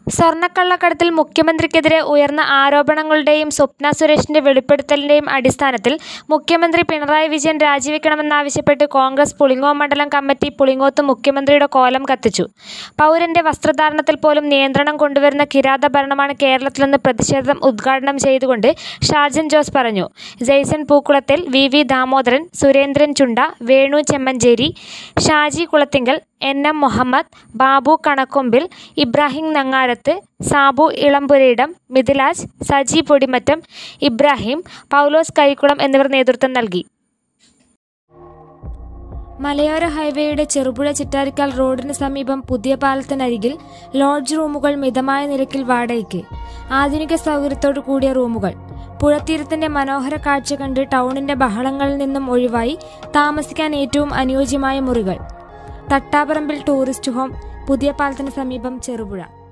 സ്വർണ്ണക്കള്ളക്കടത്തിൽ മുഖ്യമന്ത്രിക്കെതിരെ ഉയർന്ന ആരോപണങ്ങളുടെയും സ്വപ്ന സുരേഷിന്റെ വെളിപ്പെടുത്തലിന്റെയും അടിസ്ഥാനത്തിൽ മുഖ്യമന്ത്രി പിണറായി വിജയൻ രാജിവെക്കണമെന്നാവശ്യപ്പെട്ട് കോൺഗ്രസ് പുളിങ്ങോം മണ്ഡലം കമ്മിറ്റി പുളിങ്ങോത്ത് മുഖ്യമന്ത്രിയുടെ കോലം കത്തിച്ചു. പൗരന്റെ വസ്ത്രധാരണത്തിൽ പോലും നിയന്ത്രണം കൊണ്ടുവരുന്ന കിരാത ഭരണമാണ് കേരളത്തിലെന്ന് പ്രതിഷേധം ഉദ്ഘാടനം ചെയ്തുകൊണ്ട് ഷാജൻ ജോസ് പറഞ്ഞു. Jaison Pookkulathil, V. V. Damodaran, Surendran Chunda, Venu Chemmancheri, Shaji Kulathinkal, N. M. Muhammad, Babu Kanakkombil, Ibrahim Nangarath, Sabu Elampurayidam, Mithilaj, Saji Podimattam, Ibrahim, Paulose Karikkulam എന്നിവർ നേതൃത്വം നൽകി. മലയോര ഹൈവേയുടെ ചെറുപുഴ ചിറ്റാരിക്കാൽ റോഡിന് സമീപം പുതിയ പാലത്തിനരികിൽ ലോഡ്ജ് റൂമുകൾ മിതമായ നിരക്കിൽ വാടകയ്ക്ക്. ആധുനിക സൗകര്യത്തോടു കൂടിയ റൂമുകൾ. പുഴത്തീരത്തിന്റെ മനോഹര കാഴ്ച കണ്ട് ടൗണിന്റെ ബഹളങ്ങളിൽ നിന്നും ഒഴിവായി താമസിക്കാൻ ഏറ്റവും അനുയോജ്യമായ മുറികൾ. തട്ടാപറമ്പിൽ ടൂറിസ്റ്റ് ഹോം, പുതിയ പാലത്തിന് സമീപം ചെറുപുഴ